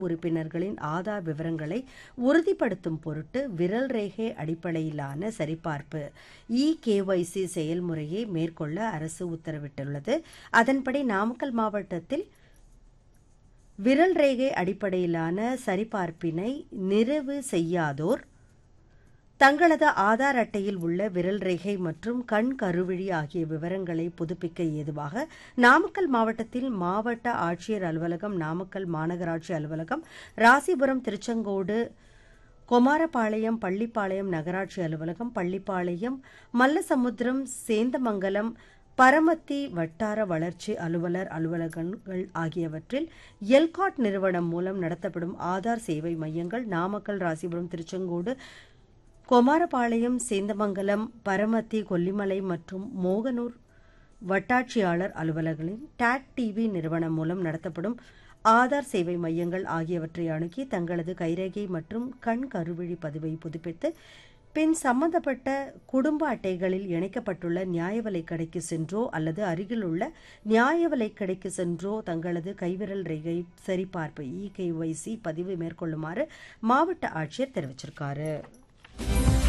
உறுப்பினர்களின் ஆதார் விவரங்களை உறுதிப்படுத்தும் பொருட்டு விரல் ரேகை அடிப்படையிலான சரிபார்ப்பு இ கேஒய்சி செயல்முறையை மேற்கொள்ள அரசு உத்தரவிட்டுள்ளது அதன்படி நாமக்கல் மாவட்டத்தில் விரல் ரேகை அடிப்படையிலான சரிபார்ப்பினை நிறைவு செய்யாதோர் தங்களது ஆதார் அட்டையில் உள்ள விரல் ரேகை மற்றும் கண் கருவிழி ஆகிய விவரங்களை புதுப்பிக்க ஏதுவாக நாமக்கல் மாவட்டத்தில் மாவட்ட ஆட்சியர் அலுவலகம் நாமக்கல் மாநகராட்சி அலுவலகம் ராசிபுரம் திருச்செங்கோடு கொமாரபாளையம் பள்ளிப்பாளையம் நகராட்சி அலுவலகம் பள்ளிப்பாளையம் மல்லசமுத்திரம் சேந்தமங்கலம் பரமத்தி வட்டார வளர்ச்சி அலுவலர் அலுவலகங்கள் ஆகியவற்றில் எல்காட் நிறுவனம் மூலம் நடத்தப்படும் ஆதார் சேவை மையங்கள் நாமக்கல் ராசிபுரம் திருச்செங்கோடு கொமாரபாளையம் சேந்தமங்கலம் பரமத்தி கொல்லிமலை மற்றும் மோகனூர் வட்டாட்சியாளர் அலுவலர்களின் டாட் டிவி நிறுவனம் மூலம் நடத்தப்படும் ஆதார் சேவை மையங்கள் ஆகியவற்றை அணுகி தங்களது கைரேகை மற்றும் கண் கருவிழி பதிவை புதுப்பித்து பின் சம்பந்தப்பட்ட குடும்ப அட்டைகளில் இணைக்கப்பட்டுள்ள நியாய விலைக் கடைக்கு சென்றோ அல்லது அருகிலுள்ள நியாய விலைக் கடைக்கு சென்றோ தங்களது கைவிரல் ரேகை சரிபார்ப்பு இ பதிவு மேற்கொள்ளுமாறு மாவட்ட ஆட்சியர் தெரிவிச்சிருக்காரு